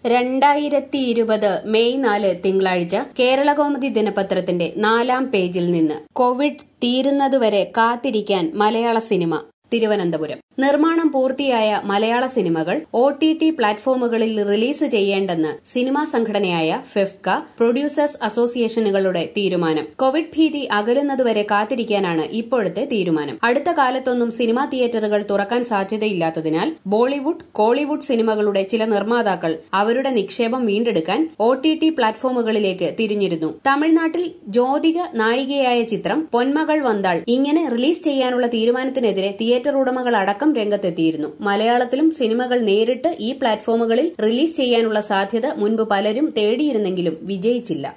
രണ്ടായിരത്തി ഇരുപത് മെയ് നാല് തിങ്കളാഴ്ച കേരളകൗമുദി ദിനപത്രത്തിന്റെ നാലാം പേജിൽ നിന്ന് കോവിഡ് തീരുന്നതുവരെ കാത്തിരിക്കാൻ മലയാള സിനിമ തിരുവനന്തപുരം നിർമ്മാണം പൂർത്തിയായ മലയാള സിനിമകൾ ഒ ടി ടി പ്ലാറ്റ്ഫോമുകളിൽ റിലീസ് ചെയ്യേണ്ടെന്ന് സിനിമാ സംഘടനയായ ഫെഫ്ക പ്രൊഡ്യൂസേഴ്സ് അസോസിയേഷനുകളുടെ തീരുമാനം കോവിഡ് ഭീതി അകലുന്നതുവരെ കാത്തിരിക്കാനാണ് ഇപ്പോഴത്തെ തീരുമാനം അടുത്ത കാലത്തൊന്നും സിനിമാ തിയേറ്ററുകൾ തുറക്കാൻ സാധ്യതയില്ലാത്തതിനാൽ ബോളിവുഡ് കോളിവുഡ് സിനിമകളുടെ ചില നിർമ്മാതാക്കൾ അവരുടെ നിക്ഷേപം വീണ്ടെടുക്കാൻ ഒ ടി ടി പ്ലാറ്റ്ഫോമുകളിലേക്ക് തിരിഞ്ഞിരുന്നു തമിഴ്നാട്ടിൽ ജ്യോതിക നായികയായ ചിത്രം പൊന്മകൾ വந்தாൾ ഇങ്ങനെ റിലീസ് ചെയ്യാനുള്ള തീരുമാനത്തിനെതിരെ തിയേറ്റർ ഉടമകൾ അടക്കം രംഗത്തെത്തിയിരുന്നു മലയാളത്തിലും സിനിമകൾ നേരിട്ട് ഈ പ്ലാറ്റ്ഫോമുകളിൽ റിലീസ് ചെയ്യാനുള്ള സാധ്യത മുൻപ് പലരും തേടിയിരുന്നെങ്കിലും വിജയിച്ചില്ല